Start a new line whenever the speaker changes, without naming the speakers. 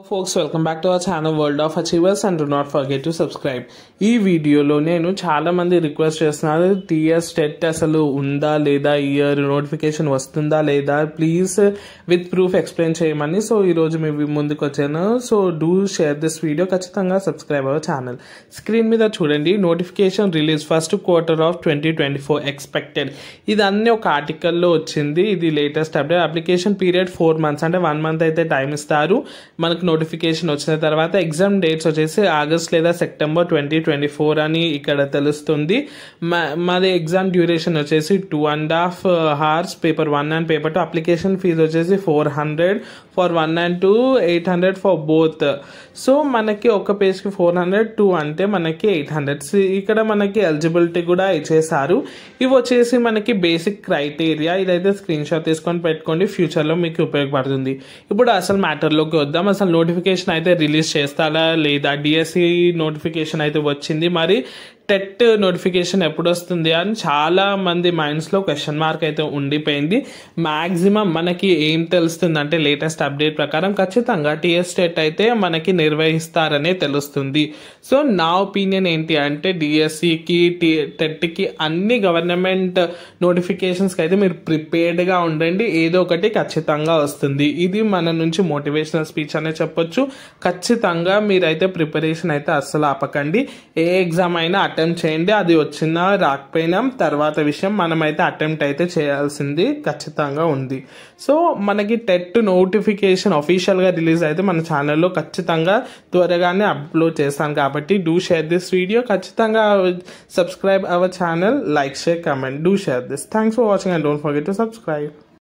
folks welcome back to our channel world of achievers and do not forget to subscribe ఈ వీడియోలో నేను చాలా మంది రిక్వెస్ట్ చేస్తున్నారు టీఎస్ టెట్ అసలు ఉందా లేదా ఇయర్ నోటిఫికేషన్ వస్తుందా లేదా ప్లీజ్ విత్ ప్రూఫ్ ఎక్స్ప్లెయిన్ చేయమని సో ఈ రోజు మీ ముందుకు వచ్చాను so do share this video ఖచ్చితంగా సబ్స్క్రైబ్ అవర్ ఛానల్ స్క్రీన్ మీద చూడండి notification release first quarter of twenty twenty four expected ఇది అన్ని ఒక ఆర్టికల్లో వచ్చింది ఇది latest update application period four months అంటే వన్ మంత్ అయితే టైం ఇస్తారు మనకు నోటిఫికేషన్ వచ్చిన తర్వాత ఎగ్జామ్ డేట్స్ వచ్చేసి ఆగస్ట్ లేదా సెప్టెంబర్ ట్వంటీ ట్వంటీ ఫోర్ అని ఇక్కడ తెలుస్తుంది మా- మాది ఎగ్జామ్ డ్యూరేషన్ వచ్చేసి two and half hours paper one and paper two application fee వచ్చేసి four hundred for one and two eight hundred for both so మనకి ఒక పేజ్కి ఫోర్ హండ్రెడ్ టూ అంటే మనకి ఎయిట్ హండ్రెడ్ ఇక్కడ మనకి ఎలిజిబిలిటీ కూడా ఇచ్చేసారు ఇవి వచ్చేసి మనకి బేసిక్ క్రైటీరియా ఇదైతే స్క్రీన్ షాట్ తీసుకొని పెట్టుకోండి ఫ్యూచర్లో మీకు ఉపయోగపడుతుంది ఇప్పుడు అసలు మ్యాటర్లోకి వద్దాం అసలు నోటిఫికేషన్ అయితే రిలీజ్ చేస్తారా లేదా డిఎస్సి నోటిఫికేషన్ అయితే వచ్చింది మరి టెట్ నోటిఫికేషన్ ఎప్పుడు వస్తుంది అని చాలా మంది మైండ్స్లో క్వశ్చన్ మార్క్ అయితే ఉండిపోయింది మ్యాక్సిమం మనకి ఏం తెలుస్తుంది అంటే లేటెస్ట్ అప్డేట్ ప్రకారం ఖచ్చితంగా టీఎస్ టెట్ అయితే మనకి నిర్వహిస్తారనే తెలుస్తుంది సో నా ఒపీనియన్ ఏంటి అంటే డిఎస్సికి టీ టెట్కి అన్ని గవర్నమెంట్ నోటిఫికేషన్స్కి అయితే మీరు ప్రిపేర్డ్గా ఉండండి ఏదో ఒకటి ఖచ్చితంగా వస్తుంది ఇది మన నుంచి మోటివేషనల్ స్పీచ్ అనే చెప్పొచ్చు ఖచ్చితంగా మీరైతే ప్రిపరేషన్ అయితే అస్సలు ఆపకండి ఏ ఎగ్జామ్ అయినా అటెంప్ట్ చేయండి అది వచ్చినా రాకపోయినా తర్వాత విషయం మనమైతే అటెంప్ట్ అయితే చేయాల్సింది ఖచ్చితంగా ఉంది సో మనకి టెట్ నోటిఫికేషన్ అఫీషియల్గా రిలీజ్ అయితే మన ఛానల్లో ఖచ్చితంగా త్వరగానే అప్లోడ్ చేస్తాను కాబట్టి డూ షేర్ దిస్ వీడియో ఖచ్చితంగా subscribe our channel like share comment do share this thanks for watching and don't forget to subscribe